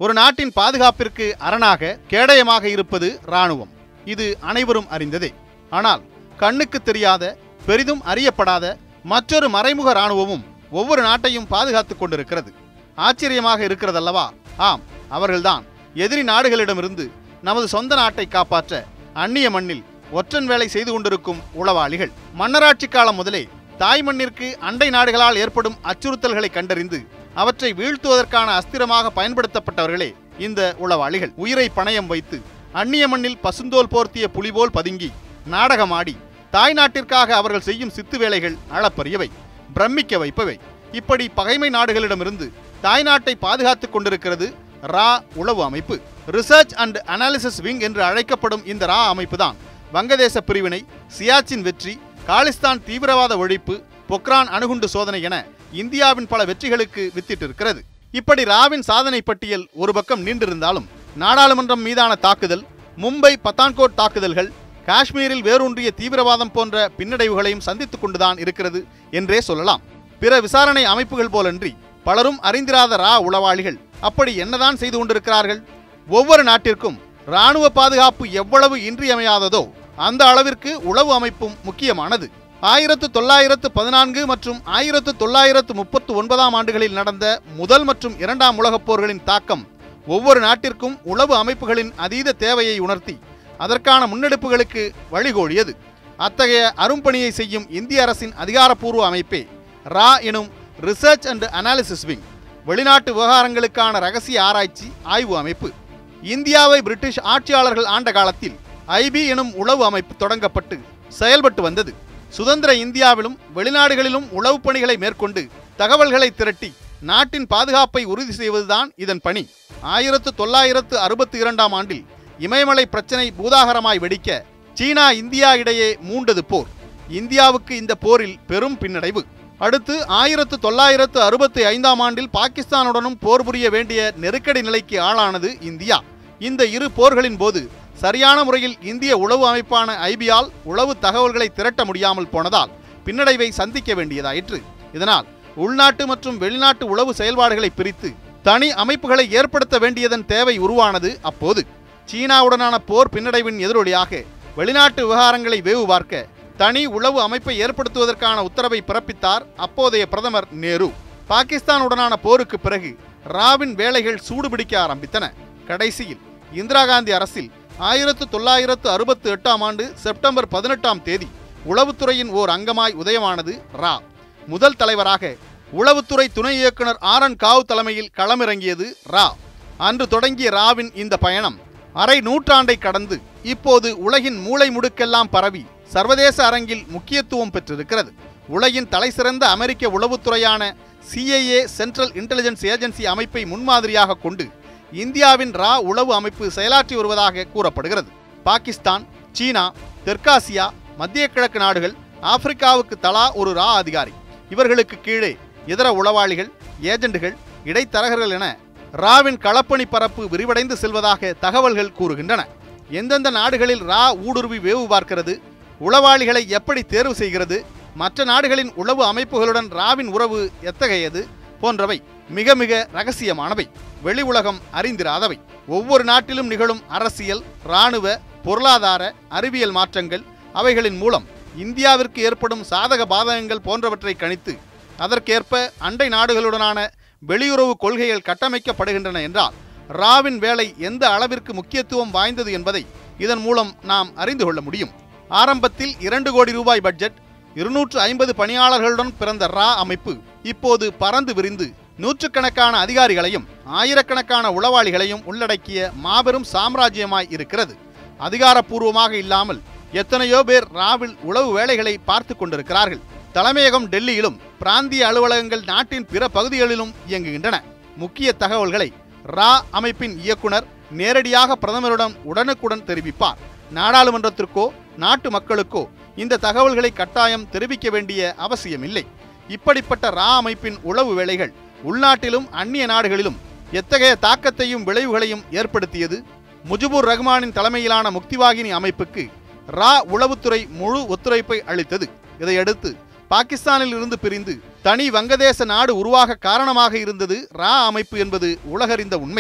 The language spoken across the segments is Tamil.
ஒரு நாட்டின் பாதுகாப்பிற்கு அரணாக கேடயமாக இருப்பது இராணுவம் இது அனைவரும் அறிந்ததே ஆனால் கண்ணுக்கு தெரியாத பெரிதும் அறியப்படாத மற்றொரு மறைமுக இராணுவமும் ஒவ்வொரு நாட்டையும் பாதுகாத்துக் கொண்டிருக்கிறது ஆச்சரியமாக இருக்கிறதல்லவா ஆம் அவர்கள்தான் எதிரி நாடுகளிடமிருந்து நமது சொந்த நாட்டை காப்பாற்ற அந்நிய மண்ணில் ஒற்றன் வேலை செய்து கொண்டிருக்கும் உளவாளிகள் மன்னராட்சி காலம் முதலே தாய் மண்ணிற்கு அண்டை நாடுகளால் ஏற்படும் அச்சுறுத்தல்களை கண்டறிந்து அவற்றை வீழ்த்துவதற்கான அஸ்திரமாக பயன்படுத்தப்பட்டவர்களே இந்த உளவாளிகள் உயிரை பணயம் வைத்து அந்நிய மண்ணில் பசுந்தோல் போர்த்திய புலிபோல் பதுங்கி நாடகமாடி தாய் நாட்டிற்காக அவர்கள் செய்யும் சித்து வேலைகள் அளப்பரியவை பிரமிக்க வைப்பவை இப்படி பகைமை நாடுகளிடமிருந்து தாய் நாட்டை பாதுகாத்துக் கொண்டிருக்கிறது ரா உளவு அமைப்பு ரிசர்ச் அண்ட் அனாலிசிஸ் விங் என்று அழைக்கப்படும் இந்த ரா அமைப்புதான் வங்கதேச பிரிவினை சியாச்சின் வெற்றி காலிஸ்தான் தீவிரவாத ஒழிப்பு பொக்ரான் அணுகுண்டு சோதனை என இந்தியாவின் பல வெற்றிகளுக்கு வித்திட்டிருக்கிறது இப்படி ராவின் சாதனை பட்டியல் ஒரு பக்கம் நீண்டிருந்தாலும் நாடாளுமன்றம் மீதான தாக்குதல் மும்பை பத்தான்கோட் தாக்குதல்கள் காஷ்மீரில் வேரூன்றிய தீவிரவாதம் போன்ற பின்னடைவுகளையும் சந்தித்துக் கொண்டுதான் இருக்கிறது என்றே சொல்லலாம் பிற விசாரணை அமைப்புகள் போலன்றி பலரும் அறிந்திராத ரா உளவாளிகள் அப்படி என்னதான் செய்து கொண்டிருக்கிறார்கள் ஒவ்வொரு நாட்டிற்கும் இராணுவ பாதுகாப்பு எவ்வளவு இன்றியமையாததோ அந்த அளவிற்கு உளவு அமைப்பும் முக்கியமானது ஆயிரத்து தொள்ளாயிரத்து பதினான்கு மற்றும் ஆயிரத்து தொள்ளாயிரத்து முப்பத்து ஒன்பதாம் ஆண்டுகளில் நடந்த முதல் மற்றும் இரண்டாம் உலகப் போர்களின் தாக்கம் ஒவ்வொரு நாட்டிற்கும் உளவு அமைப்புகளின் அதீத தேவையை உணர்த்தி அதற்கான முன்னெடுப்புகளுக்கு வழிகோலியது அத்தகைய அரும்பணியை செய்யும் இந்திய அரசின் அதிகாரப்பூர்வ அமைப்பே ரா எனும் ரிசர்ச் அண்ட் அனாலிசிஸ் விங் வெளிநாட்டு விவகாரங்களுக்கான ரகசிய ஆராய்ச்சி ஆய்வு அமைப்பு இந்தியாவை பிரிட்டிஷ் ஆட்சியாளர்கள் ஆண்ட காலத்தில் ஐபி எனும் உளவு அமைப்பு தொடங்கப்பட்டு செயல்பட்டு வந்தது சுதந்திர இந்தியாவிலும் வெளிநாடுகளிலும் உளவு பணிகளை மேற்கொண்டு தகவல்களை திரட்டி நாட்டின் பாதுகாப்பை உறுதி செய்வதுதான் இதன் பணி ஆயிரத்து தொள்ளாயிரத்து அறுபத்தி இரண்டாம் ஆண்டில் இமயமலை பிரச்சனை பூதாகரமாய் வெடிக்க சீனா இந்தியா இடையே மூண்டது போர் இந்தியாவுக்கு இந்த போரில் பெரும் பின்னடைவு அடுத்து ஆயிரத்து தொள்ளாயிரத்து அறுபத்தி ஐந்தாம் ஆண்டில் பாகிஸ்தானுடனும் போர் புரிய வேண்டிய நெருக்கடி நிலைக்கு ஆளானது இந்தியா இந்த இரு போர்களின் போது சரியான முறையில் இந்திய உளவு அமைப்பான ஐபியால் உளவு தகவல்களை திரட்ட முடியாமல் போனதால் பின்னடைவை சந்திக்க வேண்டியதாயிற்று இதனால் உள்நாட்டு மற்றும் வெளிநாட்டு உளவு செயல்பாடுகளை பிரித்து தனி அமைப்புகளை ஏற்படுத்த வேண்டியதன் தேவை உருவானது அப்போது சீனாவுடனான போர் பின்னடைவின் எதிரொலியாக வெளிநாட்டு விவகாரங்களை வேவு பார்க்க தனி உளவு அமைப்பை ஏற்படுத்துவதற்கான உத்தரவை பிறப்பித்தார் அப்போதைய பிரதமர் நேரு பாகிஸ்தானுடனான போருக்கு பிறகு ராவின் வேலைகள் சூடுபிடிக்க ஆரம்பித்தன கடைசியில் இந்திரா காந்தி அரசில் ஆயிரத்து தொள்ளாயிரத்து அறுபத்தி எட்டாம் ஆண்டு செப்டம்பர் பதினெட்டாம் தேதி உளவுத்துறையின் ஓர் அங்கமாய் உதயமானது ரா முதல் தலைவராக உளவுத்துறை துணை இயக்குனர் ஆர் என் காவ் தலைமையில் களமிறங்கியது ரா அன்று தொடங்கிய ராவின் இந்த பயணம் அரை நூற்றாண்டை கடந்து இப்போது உலகின் மூளை முடுக்கெல்லாம் பரவி சர்வதேச அரங்கில் முக்கியத்துவம் பெற்றிருக்கிறது உலகின் தலைசிறந்த அமெரிக்க உளவுத்துறையான சிஐஏ சென்ட்ரல் இன்டெலிஜென்ஸ் ஏஜென்சி அமைப்பை முன்மாதிரியாக கொண்டு இந்தியாவின் ரா உளவு அமைப்பு செயலாற்றி வருவதாக கூறப்படுகிறது பாகிஸ்தான் சீனா தெற்காசியா மத்திய கிழக்கு நாடுகள் ஆப்பிரிக்காவுக்கு தலா ஒரு ரா அதிகாரி இவர்களுக்கு கீழே இதர உளவாளிகள் ஏஜெண்டுகள் இடைத்தரகர்கள் என ராவின் களப்பணி பரப்பு விரிவடைந்து செல்வதாக தகவல்கள் கூறுகின்றன எந்தெந்த நாடுகளில் ரா ஊடுருவி வேவு பார்க்கிறது உளவாளிகளை எப்படி தேர்வு செய்கிறது மற்ற நாடுகளின் உளவு அமைப்புகளுடன் ராவின் உறவு எத்தகையது போன்றவை மிக மிக ரகசியமானவை வெளி உலகம் அறிந்திராதவை ஒவ்வொரு நாட்டிலும் நிகழும் அரசியல் இராணுவ பொருளாதார அறிவியல் மாற்றங்கள் அவைகளின் மூலம் இந்தியாவிற்கு ஏற்படும் சாதக பாதகங்கள் போன்றவற்றை கணித்து அதற்கேற்ப அண்டை நாடுகளுடனான வெளியுறவு கொள்கைகள் கட்டமைக்கப்படுகின்றன என்றால் ராவின் வேலை எந்த அளவிற்கு முக்கியத்துவம் வாய்ந்தது என்பதை இதன் மூலம் நாம் அறிந்து கொள்ள முடியும் ஆரம்பத்தில் இரண்டு கோடி ரூபாய் பட்ஜெட் இருநூற்று ஐம்பது பணியாளர்களுடன் பிறந்த ரா அமைப்பு இப்போது பறந்து விரிந்து நூற்றுக்கணக்கான அதிகாரிகளையும் ஆயிரக்கணக்கான உளவாளிகளையும் உள்ளடக்கிய மாபெரும் சாம்ராஜ்யமாய் இருக்கிறது அதிகாரப்பூர்வமாக இல்லாமல் எத்தனையோ பேர் ராவில் உளவு வேலைகளை பார்த்து கொண்டிருக்கிறார்கள் தலைமையகம் டெல்லியிலும் பிராந்திய அலுவலகங்கள் நாட்டின் பிற பகுதிகளிலும் இயங்குகின்றன முக்கிய தகவல்களை ரா அமைப்பின் இயக்குனர் நேரடியாக பிரதமரிடம் உடனுக்குடன் தெரிவிப்பார் நாடாளுமன்றத்திற்கோ நாட்டு மக்களுக்கோ இந்த தகவல்களை கட்டாயம் தெரிவிக்க வேண்டிய அவசியமில்லை இப்படிப்பட்ட ரா அமைப்பின் உளவு வேலைகள் உள்நாட்டிலும் அந்நிய நாடுகளிலும் எத்தகைய தாக்கத்தையும் விளைவுகளையும் ஏற்படுத்தியது முஜிபுர் ரஹ்மானின் தலைமையிலான முக்திவாகினி அமைப்புக்கு ரா உளவுத்துறை முழு ஒத்துழைப்பை அளித்தது இதையடுத்து பாகிஸ்தானில் இருந்து பிரிந்து தனி வங்கதேச நாடு உருவாக காரணமாக இருந்தது ரா அமைப்பு என்பது உலகறிந்த உண்மை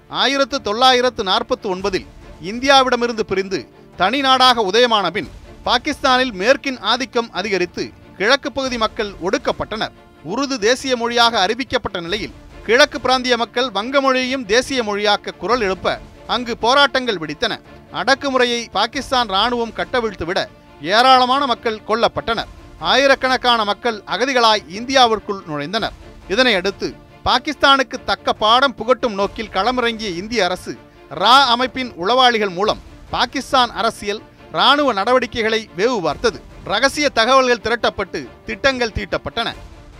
ஆயிரத்து தொள்ளாயிரத்து நாற்பத்தி ஒன்பதில் இந்தியாவிடமிருந்து பிரிந்து தனி நாடாக உதயமான பின் பாகிஸ்தானில் மேற்கின் ஆதிக்கம் அதிகரித்து கிழக்கு பகுதி மக்கள் ஒடுக்கப்பட்டனர் உருது தேசிய மொழியாக அறிவிக்கப்பட்ட நிலையில் கிழக்கு பிராந்திய மக்கள் வங்க மொழியையும் தேசிய மொழியாக்க குரல் எழுப்ப அங்கு போராட்டங்கள் வெடித்தன அடக்குமுறையை பாகிஸ்தான் ராணுவம் கட்டவிழ்த்துவிட ஏராளமான மக்கள் கொல்லப்பட்டனர் ஆயிரக்கணக்கான மக்கள் அகதிகளாய் இந்தியாவிற்குள் நுழைந்தனர் இதனை அடுத்து பாகிஸ்தானுக்கு தக்க பாடம் புகட்டும் நோக்கில் களமிறங்கிய இந்திய அரசு ரா அமைப்பின் உளவாளிகள் மூலம் பாகிஸ்தான் அரசியல் ராணுவ நடவடிக்கைகளை வேவு பார்த்தது ரகசிய தகவல்கள் திரட்டப்பட்டு திட்டங்கள் தீட்டப்பட்டன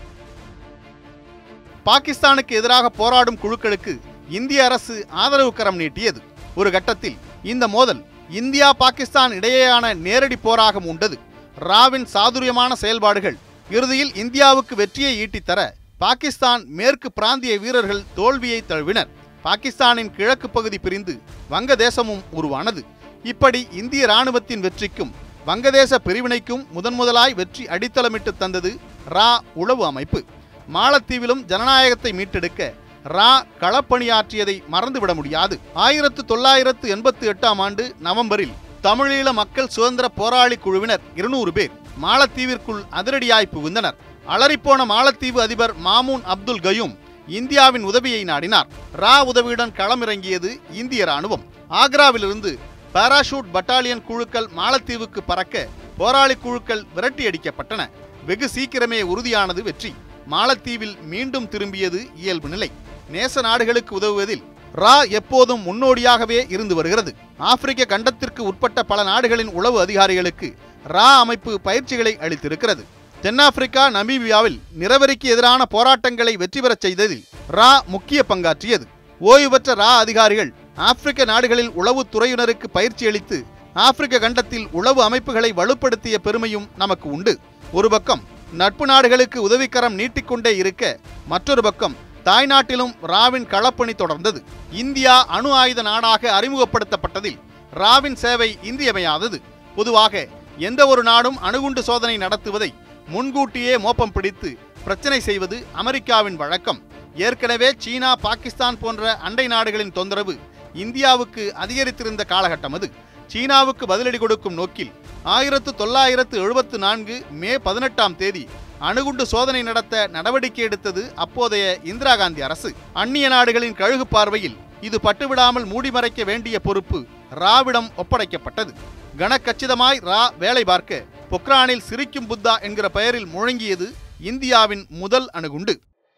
பாகிஸ்தானுக்கு எதிராக போராடும் குழுக்களுக்கு இந்திய அரசு ஆதரவு கரம் நீட்டியது ஒரு கட்டத்தில் இந்த மோதல் இந்தியா பாகிஸ்தான் இடையேயான நேரடி போராக உண்டது ராவின் சாதுரியமான செயல்பாடுகள் இறுதியில் இந்தியாவுக்கு வெற்றியை ஈட்டித்தர பாகிஸ்தான் மேற்கு பிராந்திய வீரர்கள் தோல்வியை தழுவினர் பாகிஸ்தானின் கிழக்கு பகுதி பிரிந்து வங்கதேசமும் உருவானது இப்படி இந்திய ராணுவத்தின் வெற்றிக்கும் வங்கதேச பிரிவினைக்கும் முதன்முதலாய் வெற்றி அடித்தளமிட்டு தந்தது ரா உளவு அமைப்பு மாலத்தீவிலும் ஜனநாயகத்தை மீட்டெடுக்க ரா களப்பணியாற்றியதை மறந்துவிட முடியாது ஆயிரத்து தொள்ளாயிரத்து எண்பத்தி எட்டாம் ஆண்டு நவம்பரில் தமிழீழ மக்கள் சுதந்திர போராளி குழுவினர் இருநூறு பேர் மாலத்தீவிற்குள் அதிரடியாய் புகுந்தனர் அலறிப்போன மாலத்தீவு அதிபர் மாமூன் அப்துல் கயூம் இந்தியாவின் உதவியை நாடினார் ரா உதவியுடன் களமிறங்கியது இந்திய ராணுவம் ஆக்ராவிலிருந்து பாராஷூட் பட்டாலியன் குழுக்கள் மாலத்தீவுக்கு பறக்க போராளி குழுக்கள் விரட்டியடிக்கப்பட்டன வெகு சீக்கிரமே உறுதியானது வெற்றி மாலத்தீவில் மீண்டும் திரும்பியது இயல்பு நிலை நேச நாடுகளுக்கு உதவுவதில் ரா எப்போதும் முன்னோடியாகவே இருந்து வருகிறது ஆப்பிரிக்க கண்டத்திற்கு உட்பட்ட பல நாடுகளின் உளவு அதிகாரிகளுக்கு ரா அமைப்பு பயிற்சிகளை அளித்திருக்கிறது தென்னாப்பிரிக்கா நமீபியாவில் நிறவெறிக்கு எதிரான போராட்டங்களை வெற்றி பெறச் செய்ததில் ரா முக்கிய பங்காற்றியது ஓய்வு பெற்ற ரா அதிகாரிகள் ஆப்பிரிக்க நாடுகளில் உளவுத் துறையினருக்கு பயிற்சி அளித்து ஆப்பிரிக்க கண்டத்தில் உளவு அமைப்புகளை வலுப்படுத்திய பெருமையும் நமக்கு உண்டு ஒரு பக்கம் நட்பு நாடுகளுக்கு உதவிக்கரம் நீட்டிக்கொண்டே இருக்க மற்றொரு பக்கம் தாய்நாட்டிலும் ராவின் களப்பணி தொடர்ந்தது இந்தியா அணு ஆயுத நாடாக அறிமுகப்படுத்தப்பட்டதில் ராவின் சேவை இன்றியமையாதது பொதுவாக எந்த ஒரு நாடும் அணுகுண்டு சோதனை நடத்துவதை முன்கூட்டியே மோப்பம் பிடித்து பிரச்சனை செய்வது அமெரிக்காவின் வழக்கம் ஏற்கனவே சீனா பாகிஸ்தான் போன்ற அண்டை நாடுகளின் தொந்தரவு இந்தியாவுக்கு அதிகரித்திருந்த காலகட்டம் அது சீனாவுக்கு பதிலடி கொடுக்கும் நோக்கில் ஆயிரத்து தொள்ளாயிரத்து எழுபத்து நான்கு மே பதினெட்டாம் தேதி அணுகுண்டு சோதனை நடத்த நடவடிக்கை எடுத்தது அப்போதைய இந்திரா காந்தி அரசு அந்நிய நாடுகளின் கழுகு பார்வையில் இது பட்டுவிடாமல் மூடிமறைக்க வேண்டிய பொறுப்பு ராவிடம் ஒப்படைக்கப்பட்டது கனக்கச்சிதமாய் ரா வேலை பார்க்க பொக்ரானில் சிரிக்கும் புத்தா என்கிற பெயரில் முழங்கியது இந்தியாவின் முதல் அணுகுண்டு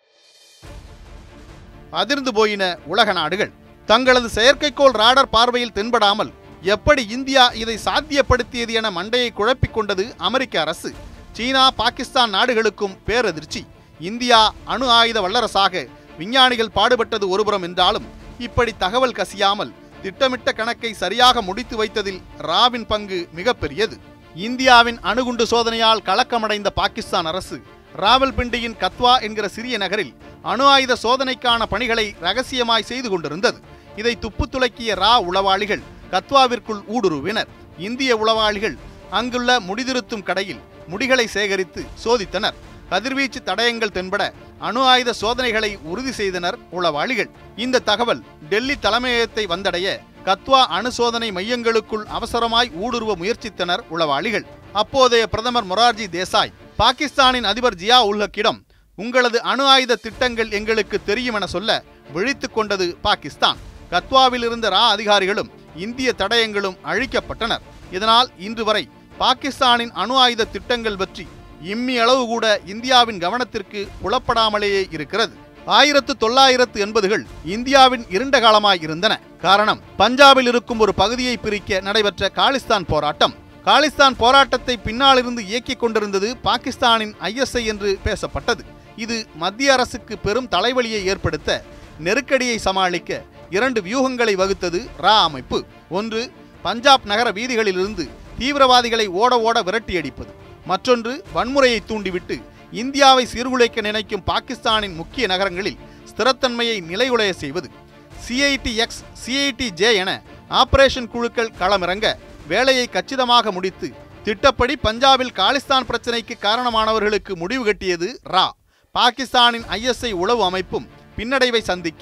அதிர்ந்து போயின உலக நாடுகள் தங்களது செயற்கைக்கோள் ராடர் பார்வையில் தென்படாமல் எப்படி இந்தியா இதை சாத்தியப்படுத்தியது என மண்டையை குழப்பிக் கொண்டது அமெரிக்க அரசு சீனா பாகிஸ்தான் நாடுகளுக்கும் பேரதிர்ச்சி இந்தியா அணு ஆயுத வல்லரசாக விஞ்ஞானிகள் பாடுபட்டது ஒருபுறம் என்றாலும் இப்படி தகவல் கசியாமல் திட்டமிட்ட கணக்கை சரியாக முடித்து வைத்ததில் ராவின் பங்கு மிகப்பெரியது இந்தியாவின் அணுகுண்டு சோதனையால் கலக்கமடைந்த பாகிஸ்தான் அரசு ராவல்பிண்டியின் கத்வா என்கிற சிறிய நகரில் அணு ஆயுத சோதனைக்கான பணிகளை ரகசியமாய் செய்து கொண்டிருந்தது இதை துப்பு துலக்கிய ரா உளவாளிகள் கத்வாவிற்குள் ஊடுருவினர் இந்திய உளவாளிகள் அங்குள்ள முடிதிருத்தும் கடையில் முடிகளை சேகரித்து சோதித்தனர் கதிர்வீச்சு தடயங்கள் தென்பட அணு ஆயுத சோதனைகளை உறுதி செய்தனர் உளவாளிகள் இந்த தகவல் டெல்லி தலைமையகத்தை வந்தடைய கத்வா அணு சோதனை மையங்களுக்குள் அவசரமாய் ஊடுருவ முயற்சித்தனர் உளவாளிகள் அப்போதைய பிரதமர் மொரார்ஜி தேசாய் பாகிஸ்தானின் அதிபர் ஜியா உல்ஹக்கிடம் உங்களது அணு ஆயுத திட்டங்கள் எங்களுக்கு தெரியும் என சொல்ல விழித்துக் கொண்டது பாகிஸ்தான் கத்வாவில் இருந்த ரா அதிகாரிகளும் இந்திய தடயங்களும் அழிக்கப்பட்டனர் இதனால் இன்று வரை பாகிஸ்தானின் அணு ஆயுத திட்டங்கள் பற்றி இம்மி அளவு கூட இந்தியாவின் கவனத்திற்கு புலப்படாமலேயே இருக்கிறது ஆயிரத்து தொள்ளாயிரத்து எண்பதுகள் இந்தியாவின் இருண்ட காலமாய் இருந்தன காரணம் பஞ்சாபில் இருக்கும் ஒரு பகுதியை பிரிக்க நடைபெற்ற காலிஸ்தான் போராட்டம் காலிஸ்தான் போராட்டத்தை பின்னாலிருந்து இயக்கிக் கொண்டிருந்தது பாகிஸ்தானின் ஐஎஸ்ஐ என்று பேசப்பட்டது இது மத்திய அரசுக்கு பெரும் தலைவலியை ஏற்படுத்த நெருக்கடியை சமாளிக்க இரண்டு வியூகங்களை வகுத்தது ரா அமைப்பு ஒன்று பஞ்சாப் நகர வீதிகளிலிருந்து தீவிரவாதிகளை ஓட ஓட விரட்டியடிப்பது மற்றொன்று வன்முறையை தூண்டிவிட்டு இந்தியாவை சீர்குலைக்க நினைக்கும் பாகிஸ்தானின் முக்கிய நகரங்களில் ஸ்திரத்தன்மையை நிலைகுலைய செய்வது சிஐடி எக்ஸ் சிஐடி ஜே என ஆபரேஷன் குழுக்கள் களமிறங்க வேலையை கச்சிதமாக முடித்து திட்டப்படி பஞ்சாபில் காலிஸ்தான் பிரச்சினைக்கு காரணமானவர்களுக்கு முடிவு கட்டியது ரா பாகிஸ்தானின் ஐஎஸ்ஐ உளவு அமைப்பும் பின்னடைவை சந்திக்க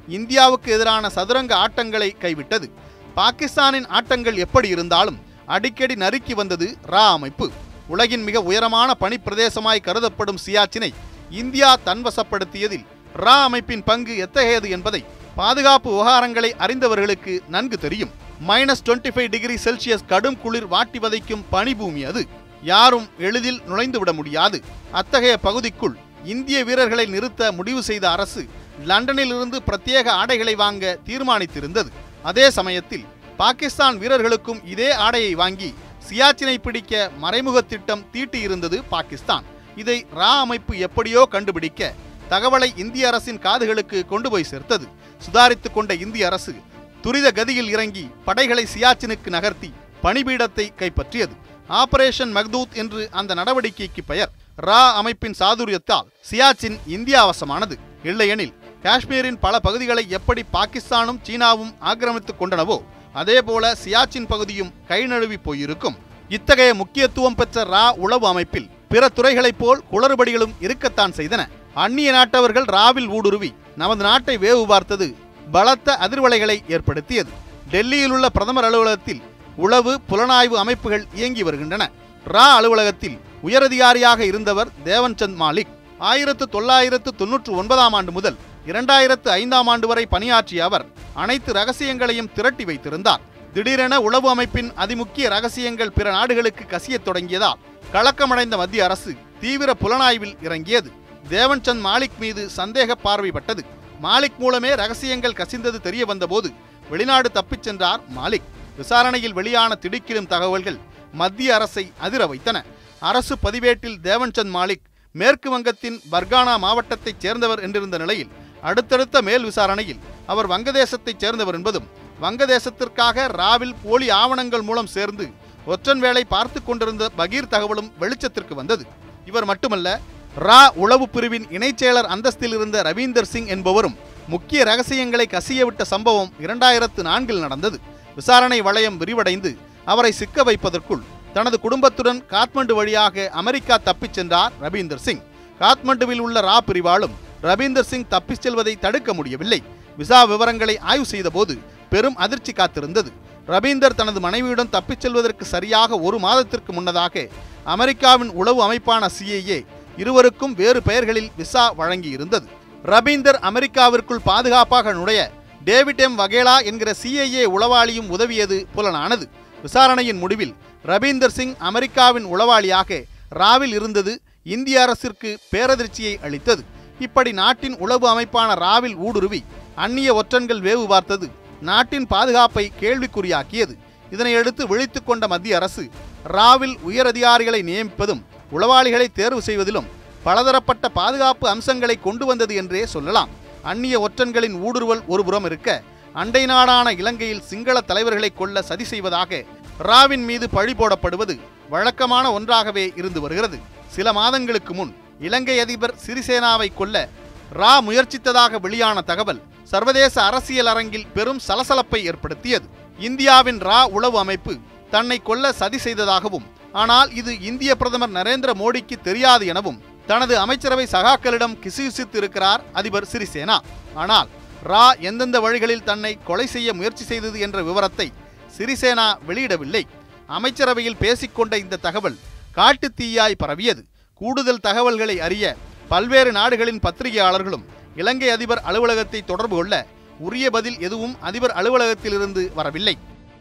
இந்தியாவுக்கு எதிரான சதுரங்க ஆட்டங்களை கைவிட்டது பாகிஸ்தானின் ஆட்டங்கள் எப்படி இருந்தாலும் அடிக்கடி நறுக்கி வந்தது ரா அமைப்பு உலகின் மிக உயரமான பனிப்பிரதேசமாய் கருதப்படும் சியாச்சினை இந்தியா தன்வசப்படுத்தியதில் ரா அமைப்பின் பங்கு எத்தகையது என்பதை பாதுகாப்பு விவகாரங்களை அறிந்தவர்களுக்கு நன்கு தெரியும் minus twenty five degree Celsius கடும் குளிர் வாட்டி வதைக்கும் பனிபூமி அது யாரும் எளிதில் நுழைந்துவிட முடியாது அத்தகைய பகுதிக்குள் இந்திய வீரர்களை நிறுத்த முடிவு செய்த அரசு லண்டனில் இருந்து பிரத்யேக ஆடைகளை வாங்க தீர்மானித்திருந்தது அதே சமயத்தில் பாகிஸ்தான் வீரர்களுக்கும் இதே ஆடையை வாங்கி சியாச்சினை பிடிக்க மறைமுக திட்டம் தீட்டியிருந்தது பாகிஸ்தான் இதை ரா அமைப்பு எப்படியோ கண்டுபிடிக்க தகவலை இந்திய அரசின் காதுகளுக்கு கொண்டு போய் சேர்த்தது சுதாரித்துக் கொண்ட இந்திய அரசு துரித கதியில் இறங்கி படைகளை சியாச்சினுக்கு நகர்த்தி பணிபீடத்தை கைப்பற்றியது ஆபரேஷன் மக்தூத் என்று அந்த நடவடிக்கைக்கு பெயர் ரா அமைப்பின் சாதுரியத்தால் சியாச்சின் இந்தியா வசமானது இல்லையெனில் காஷ்மீரின் பல பகுதிகளை எப்படி பாகிஸ்தானும் சீனாவும் ஆக்கிரமித்துக் கொண்டனவோ அதேபோல சியாச்சின் பகுதியும் கை நழுவி போயிருக்கும் இத்தகைய முக்கியத்துவம் பெற்ற ரா உளவு அமைப்பில் பிற துறைகளைப் போல் குளறுபடிகளும் இருக்கத்தான் செய்தன அந்நிய நாட்டவர்கள் ராவில் ஊடுருவி நமது நாட்டை வேவு பார்த்தது பலத்த அதிர்வலைகளை ஏற்படுத்தியது டெல்லியில் உள்ள பிரதமர் அலுவலகத்தில் உளவு புலனாய்வு அமைப்புகள் இயங்கி வருகின்றன ரா அலுவலகத்தில் உயரதிகாரியாக இருந்தவர் தேவன்சந்த் மாலிக் ஆயிரத்து தொள்ளாயிரத்து தொன்னூற்று ஒன்பதாம் ஆண்டு முதல் இரண்டாயிரத்து ஐந்தாம் ஆண்டு வரை பணியாற்றிய அவர் அனைத்து ரகசியங்களையும் திரட்டி வைத்திருந்தார் திடீரென உளவு அமைப்பின் அதிமுக்கிய ரகசியங்கள் பிற நாடுகளுக்கு கசியத் தொடங்கியதால் கலக்கமடைந்த மத்திய அரசு தீவிர புலனாய்வில் இறங்கியது தேவன்சந்த் மாலிக் மீது சந்தேக பார்வைப்பட்டது மாலிக் மூலமே ரகசியங்கள் கசிந்தது தெரிய வந்தபோது வெளிநாடு தப்பிச் சென்றார் மாலிக் விசாரணையில் வெளியான திடுக்கிடும் தகவல்கள் மத்திய அரசை அதிர வைத்தன அரசு பதிவேட்டில் தேவன்சந்த் மாலிக் மேற்கு வங்கத்தின் பர்கானா மாவட்டத்தைச் சேர்ந்தவர் என்றிருந்த நிலையில் அடுத்தடுத்த மேல் விசாரணையில் அவர் வங்கதேசத்தைச் சேர்ந்தவர் என்பதும் வங்கதேசத்திற்காக ராவில் போலி ஆவணங்கள் மூலம் சேர்ந்து ஒற்றன் வேலை பார்த்து கொண்டிருந்த பகீர் தகவலும் வெளிச்சத்திற்கு வந்தது இவர் மட்டுமல்ல ரா உளவு பிரிவின் இணைச் செயலர் அந்தஸ்தில் இருந்த ரவீந்தர் சிங் என்பவரும் முக்கிய ரகசியங்களை கசியவிட்ட சம்பவம் இரண்டாயிரத்து நான்கில் நடந்தது விசாரணை வளையம் விரிவடைந்து அவரை சிக்க வைப்பதற்குள் தனது குடும்பத்துடன் காத்மண்டு வழியாக அமெரிக்கா தப்பிச் சென்றார் ரவீந்தர் சிங் காத்மண்டுவில் உள்ள ரா பிரிவாலும் ரவீந்தர் சிங் தப்பிச் செல்வதை தடுக்க முடியவில்லை விசா விவரங்களை ஆய்வு செய்தபோது பெரும் அதிர்ச்சி காத்திருந்தது ரவீந்தர் தனது மனைவியுடன் தப்பிச் செல்வதற்கு சரியாக ஒரு மாதத்திற்கு முன்னதாக அமெரிக்காவின் உளவு அமைப்பான சிஐஏ இருவருக்கும் வேறு பெயர்களில் விசா வழங்கியிருந்தது ரபீந்தர் அமெரிக்காவிற்குள் பாதுகாப்பாக நுழைய டேவிட் எம் வகேலா என்கிற சிஐஏ உளவாளியும் உதவியது புலனானது விசாரணையின் முடிவில் ரபீந்தர் சிங் அமெரிக்காவின் உளவாளியாக ராவில் இருந்தது இந்திய அரசிற்கு பேரதிர்ச்சியை அளித்தது இப்படி நாட்டின் உளவு அமைப்பான ராவில் ஊடுருவி அந்நிய ஒற்றன்கள் வேவு பார்த்தது நாட்டின் பாதுகாப்பை கேள்விக்குறியாக்கியது இதனையடுத்து விழித்துக் கொண்ட மத்திய அரசு ராவில் உயரதிகாரிகளை நியமிப்பதும் உளவாளிகளை தேர்வு செய்வதிலும் பலதரப்பட்ட பாதுகாப்பு அம்சங்களை கொண்டு வந்தது என்றே சொல்லலாம் அந்நிய ஒற்றன்களின் ஊடுருவல் ஒருபுறம் இருக்க அண்டை நாடான இலங்கையில் சிங்கள தலைவர்களை கொல்ல சதி செய்வதாக ராவின் மீது பழி போடப்படுவது வழக்கமான ஒன்றாகவே இருந்து வருகிறது சில மாதங்களுக்கு முன் இலங்கை அதிபர் சிறிசேனாவை கொல்ல ரா முயற்சித்ததாக வெளியான தகவல் சர்வதேச அரசியல் அரங்கில் பெரும் சலசலப்பை ஏற்படுத்தியது இந்தியாவின் ரா உளவு அமைப்பு தன்னை கொல்ல சதி செய்ததாகவும் ஆனால் இது இந்திய பிரதமர் நரேந்திர மோடிக்கு தெரியாது எனவும் தனது அமைச்சரவை சகாக்களிடம் கிசுகிசுத்து இருக்கிறார் அதிபர் சிறிசேனா ஆனால் ரா எந்தெந்த வழிகளில் தன்னை கொலை செய்ய முயற்சி செய்தது என்ற விவரத்தை சிறிசேனா வெளியிடவில்லை அமைச்சரவையில் பேசிக்கொண்ட இந்த தகவல் காட்டுத் தீயாய் பரவியது கூடுதல் தகவல்களை அறிய பல்வேறு நாடுகளின் பத்திரிகையாளர்களும் இலங்கை அதிபர் அலுவலகத்தை தொடர்பு கொள்ள உரிய பதில் எதுவும் அதிபர் அலுவலகத்திலிருந்து வரவில்லை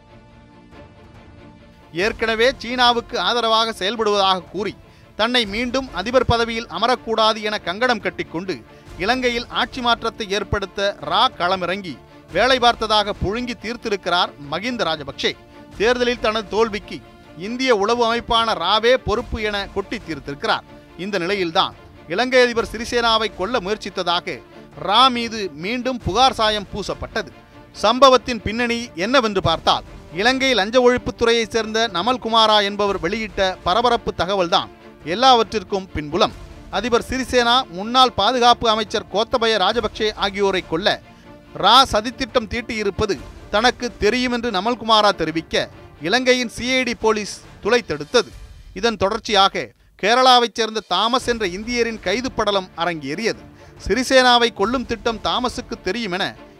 ஏற்கனவே சீனாவுக்கு ஆதரவாக செயல்படுவதாக கூறி தன்னை மீண்டும் அதிபர் பதவியில் அமரக்கூடாது என கங்கணம் கட்டிக்கொண்டு இலங்கையில் ஆட்சி மாற்றத்தை ஏற்படுத்த ரா களமிறங்கி வேலை பார்த்ததாக புழுங்கி தீர்த்திருக்கிறார் மகிந்த ராஜபக்சே தேர்தலில் தனது தோல்விக்கு இந்திய உளவு அமைப்பான ராவே பொறுப்பு என கொட்டி தீர்த்திருக்கிறார் இந்த நிலையில்தான் இலங்கை அதிபர் சிறிசேனாவை கொல்ல முயற்சித்ததாக ரா மீது மீண்டும் புகார் சாயம் பூசப்பட்டது சம்பவத்தின் பின்னணி என்னவென்று பார்த்தால் இலங்கை லஞ்ச ஒழிப்புத்துறையைச் சேர்ந்த நமல் குமாரா என்பவர் வெளியிட்ட பரபரப்பு தகவல்தான் எல்லாவற்றிற்கும் பின்புலம் அதிபர் சிறிசேனா முன்னாள் பாதுகாப்பு அமைச்சர் கோத்தபய ராஜபக்சே ஆகியோரை கொல்ல ரா சதித்திட்டம் தீட்டியிருப்பது தனக்கு தெரியும் என்று நமல்குமாரா தெரிவிக்க இலங்கையின் சிஐடி போலீஸ் துளைத்தெடுத்தது இதன் தொடர்ச்சியாக கேரளாவைச் சேர்ந்த தாமஸ் என்ற இந்தியரின் கைது படலம் அரங்கேறியது சிறிசேனாவை கொல்லும் திட்டம் தாமஸுக்கு தெரியும் என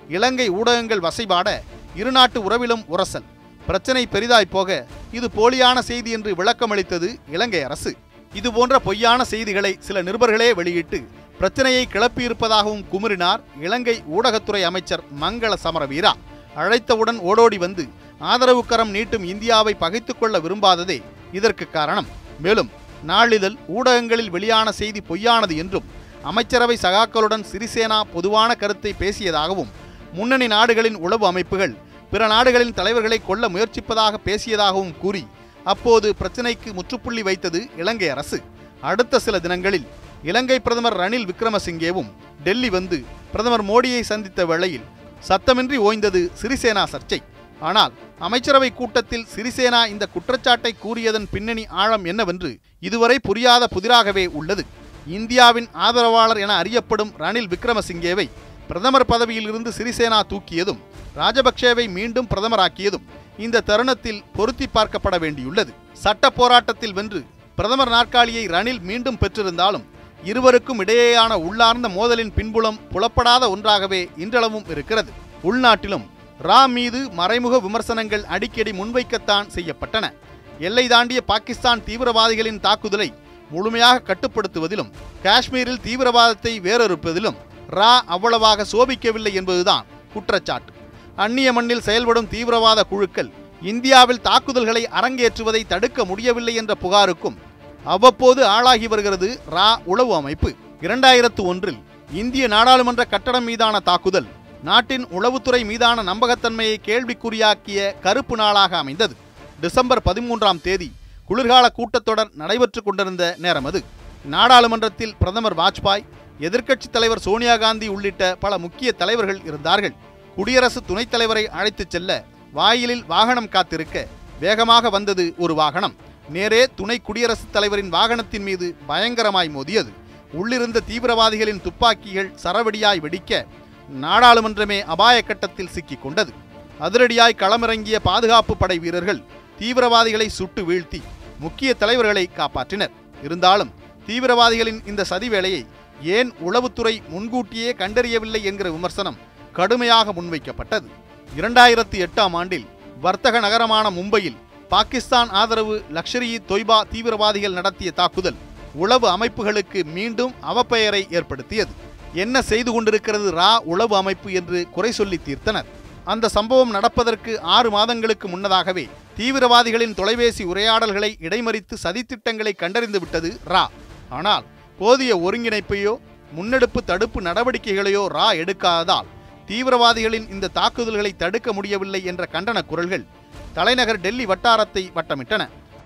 இலங்கை ஊடகங்கள் வசைபாட இருநாட்டு உறவிலும் உரசல் பிரச்சனை பெரிதாய் போக இது போலியான செய்தி என்று விளக்கமளித்தது இலங்கை அரசு இது போன்ற பொய்யான செய்திகளை சில நிருபர்களே வெளியிட்டு பிரச்சனையை கிளப்பியிருப்பதாகவும் குமுறினார் இலங்கை ஊடகத்துறை அமைச்சர் மங்கள சமரவீரா அழைத்தவுடன் ஓடோடி வந்து ஆதரவு கரம் நீட்டும் இந்தியாவை பகைத்துக் கொள்ள விரும்பாததே இதற்கு காரணம் மேலும் நாளிதழ் ஊடகங்களில் வெளியான செய்தி பொய்யானது என்றும் அமைச்சரவை சகாக்களுடன் சிறிசேனா பொதுவான கருத்தை பேசியதாகவும் முன்னணி நாடுகளின் உளவு அமைப்புகள் பிற நாடுகளின் தலைவர்களை கொல்ல முயற்சிப்பதாக பேசியதாகவும் கூறி அப்போது பிரச்சினைக்கு முற்றுப்புள்ளி வைத்தது இலங்கை அரசு அடுத்த சில தினங்களில் இலங்கை பிரதமர் ரணில் விக்ரமசிங்கேவும் டெல்லி வந்து பிரதமர் மோடியை சந்தித்த வேளையில் சத்தமின்றி ஓய்ந்தது சிறிசேனா சர்ச்சை ஆனால் அமைச்சரவை கூட்டத்தில் சிறிசேனா இந்த குற்றச்சாட்டை கூறியதன் பின்னணி ஆழம் என்னவென்று இதுவரை புரியாத புதிராகவே உள்ளது இந்தியாவின் ஆதரவாளர் என அறியப்படும் ரணில் விக்ரமசிங்கேவை பிரதமர் பதவியில் இருந்து சிறிசேனா தூக்கியதும் ராஜபக்சேவை மீண்டும் பிரதமராக்கியதும் இந்த தருணத்தில் பொருத்தி பார்க்கப்பட வேண்டியுள்ளது சட்ட போராட்டத்தில் வென்று பிரதமர் நாற்காலியை ரணில் மீண்டும் பெற்றிருந்தாலும் இருவருக்கும் இடையேயான உள்ளார்ந்த மோதலின் பின்புலம் புலப்படாத ஒன்றாகவே இன்றளவும் இருக்கிறது உள்நாட்டிலும் ரா மீது மறைமுக விமர்சனங்கள் அடிக்கடி முன்வைக்கத்தான் செய்யப்பட்டன எல்லை தாண்டிய பாகிஸ்தான் தீவிரவாதிகளின் தாக்குதலை முழுமையாக கட்டுப்படுத்துவதிலும் காஷ்மீரில் தீவிரவாதத்தை வேறறுப்பதிலும் ரா அவ்வளவாக சோபிக்கவில்லை என்பதுதான் குற்றச்சாட்டு அந்நிய மண்ணில் செயல்படும் தீவிரவாத குழுக்கள் இந்தியாவில் தாக்குதல்களை அரங்கேற்றுவதை தடுக்க முடியவில்லை என்ற புகாருக்கும் அவ்வப்போது ஆளாகி வருகிறது ரா உளவு அமைப்பு இரண்டாயிரத்து ஒன்றில் இந்திய நாடாளுமன்ற கட்டடம் மீதான தாக்குதல் நாட்டின் உளவுத்துறை மீதான நம்பகத்தன்மையை கேள்விக்குறியாக்கிய கருப்பு நாளாக அமைந்தது டிசம்பர் பதிமூன்றாம் தேதி குளிர்கால கூட்டத்தொடர் நடைபெற்றுக் கொண்டிருந்த நேரம் அது நாடாளுமன்றத்தில் பிரதமர் வாஜ்பாய் எதிர்க்கட்சித் தலைவர் சோனியா காந்தி உள்ளிட்ட பல முக்கிய தலைவர்கள் இருந்தார்கள் குடியரசு துணைத் தலைவரை அழைத்துச் செல்ல வாயிலில் வாகனம் காத்திருக்க வேகமாக வந்தது ஒரு வாகனம் நேரே துணை குடியரசுத் தலைவரின் வாகனத்தின் மீது பயங்கரமாய் மோதியது உள்ளிருந்த தீவிரவாதிகளின் துப்பாக்கிகள் சரவெடியாய் வெடிக்க நாடாளுமன்றமே அபாய கட்டத்தில் சிக்கிக் கொண்டது அதிரடியாய் களமிறங்கிய பாதுகாப்பு படை வீரர்கள் தீவிரவாதிகளை சுட்டு வீழ்த்தி முக்கிய தலைவர்களை காப்பாற்றினர் இருந்தாலும் தீவிரவாதிகளின் இந்த சதி வேலையை ஏன் உளவுத்துறை முன்கூட்டியே கண்டறியவில்லை என்கிற விமர்சனம் கடுமையாக முன்வைக்கப்பட்டது இரண்டாயிரத்தி எட்டாம் ஆண்டில் வர்த்தக நகரமான மும்பையில் பாகிஸ்தான் ஆதரவு லக்ஷர் இ தொய்பா தீவிரவாதிகள் நடத்திய தாக்குதல் உளவு அமைப்புகளுக்கு மீண்டும் அவப்பெயரை ஏற்படுத்தியது என்ன செய்து கொண்டிருக்கிறது ரா உளவு அமைப்பு என்று குறை சொல்லி தீர்த்தனர் அந்த சம்பவம் நடப்பதற்கு ஆறு மாதங்களுக்கு முன்னதாகவே தீவிரவாதிகளின் தொலைபேசி உரையாடல்களை இடைமறித்து சதித்திட்டங்களை கண்டறிந்து விட்டது ரா ஆனால் போதிய ஒருங்கிணைப்பையோ முன்னெடுப்பு தடுப்பு நடவடிக்கைகளையோ ரா எடுக்காததால் தீவிரவாதிகளின் இந்த தாக்குதல்களை தடுக்க முடியவில்லை என்ற கண்டன குரல்கள் தலைநகர் டெல்லி வட்டாரத்தை வட்டமிட்டன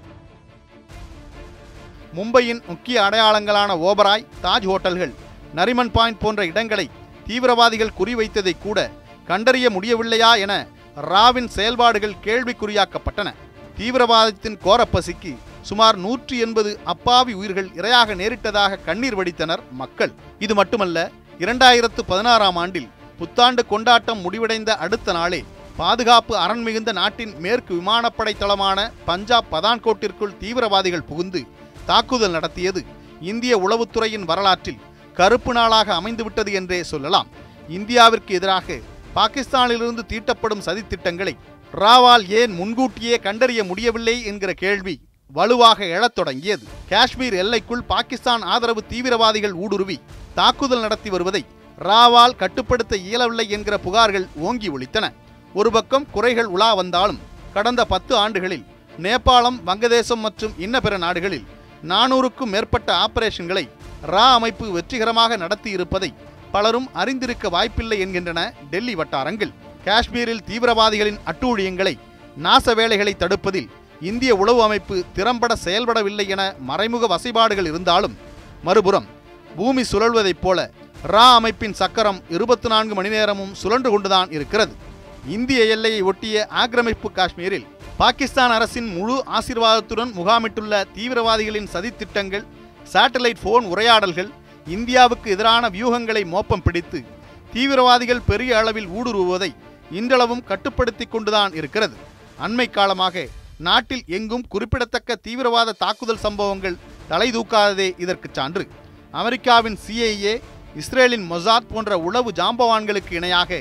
மும்பையின் முக்கிய அடையாளங்களான ஓபராய் தாஜ் ஹோட்டல்கள் நரிமன் பாயிண்ட் போன்ற இடங்களை தீவிரவாதிகள் குறிவைத்ததை கூட கண்டறிய முடியவில்லையா என ராவின் செயல்பாடுகள் கேள்விக்குறியாக்கப்பட்டன தீவிரவாதத்தின் கோரப்பசிக்கு சுமார் நூற்றி எண்பது அப்பாவி உயிர்கள் இரையாக நேரிட்டதாக கண்ணீர் வடித்தனர் மக்கள் இது மட்டுமல்ல இரண்டாயிரத்து பதினாறாம் ஆண்டில் புத்தாண்டு கொண்டாட்டம் முடிவடைந்த அடுத்த நாளே பாதுகாப்பு அரண் மிகுந்த நாட்டின் மேற்கு விமானப்படை தளமான பஞ்சாப் பதான்கோட்டிற்குள் தீவிரவாதிகள் புகுந்து தாக்குதல் நடத்தியது இந்திய உளவுத்துறையின் வரலாற்றில் கருப்பு நாளாக அமைந்துவிட்டது என்றே சொல்லலாம் இந்தியாவிற்கு எதிராக பாகிஸ்தானிலிருந்து தீட்டப்படும் சதித்திட்டங்களை ராவால் ஏன் முன்கூட்டியே கண்டறிய முடியவில்லை என்கிற கேள்வி வலுவாக எழத் தொடங்கியது காஷ்மீர் எல்லைக்குள் பாகிஸ்தான் ஆதரவு தீவிரவாதிகள் ஊடுருவி தாக்குதல் நடத்தி வருவதை ராவால் கட்டுப்படுத்த இயலவில்லை என்கிற புகார்கள் ஓங்கி ஒலித்தன ஒரு பக்கம் குறைகள் உலா வந்தாலும் கடந்த பத்து ஆண்டுகளில் நேபாளம் வங்கதேசம் மற்றும் இன்ன பிற நாடுகளில் நானூறுக்கும் மேற்பட்ட ஆபரேஷன்களை ரா அமைப்பு வெற்றிகரமாக நடத்தி இருப்பதை பலரும் அறிந்திருக்க வாய்ப்பில்லை என்கின்றன டெல்லி வட்டாரங்கள் காஷ்மீரில் தீவிரவாதிகளின் அட்டூழியங்களை நாச வேலைகளை தடுப்பதில் இந்திய உளவு அமைப்பு திறம்பட செயல்படவில்லை என மறைமுக வசைபாடுகள் இருந்தாலும் மறுபுறம் பூமி சுழல்வதைப் போல ரா அமைப்பின் சக்கரம் இருபத்தி நான்கு மணி நேரமும் சுழன்று கொண்டுதான் இருக்கிறது இந்திய எல்லையை ஒட்டிய ஆக்கிரமிப்பு காஷ்மீரில் பாகிஸ்தான் அரசின் முழு ஆசீர்வாதத்துடன் முகாமிட்டுள்ள தீவிரவாதிகளின் சதித்திட்டங்கள் சேட்டலைட் போன் உரையாடல்கள் இந்தியாவுக்கு எதிரான வியூகங்களை மோப்பம் பிடித்து தீவிரவாதிகள் பெரிய அளவில் ஊடுருவுவதை இன்றளவும் கட்டுப்படுத்தி கொண்டுதான் இருக்கிறது அண்மை காலமாக நாட்டில் எங்கும் குறிப்பிடத்தக்க தீவிரவாத தாக்குதல் சம்பவங்கள் தலை தூக்காததே இதற்கு சான்று அமெரிக்காவின் சிஐஏ இஸ்ரேலின் மொசாத் போன்ற உளவு ஜாம்பவான்களுக்கு இணையாக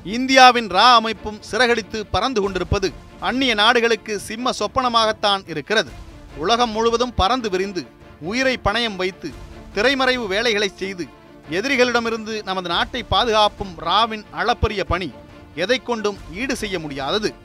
இந்தியாவின் ரா அமைப்பும் சிறகடித்து பறந்து கொண்டிருப்பது அந்நிய நாடுகளுக்கு சிம்ம சொப்பனமாகத்தான் இருக்கிறது உலகம் முழுவதும் பறந்து விரிந்து உயிரை பணயம் வைத்து திரைமறைவு வேலைகளை செய்து எதிரிகளிடமிருந்து நமது நாட்டை பாதுகாப்பும் ராவின் அளப்பரிய பணி எதைக் கொண்டும் ஈடு செய்ய முடியாதது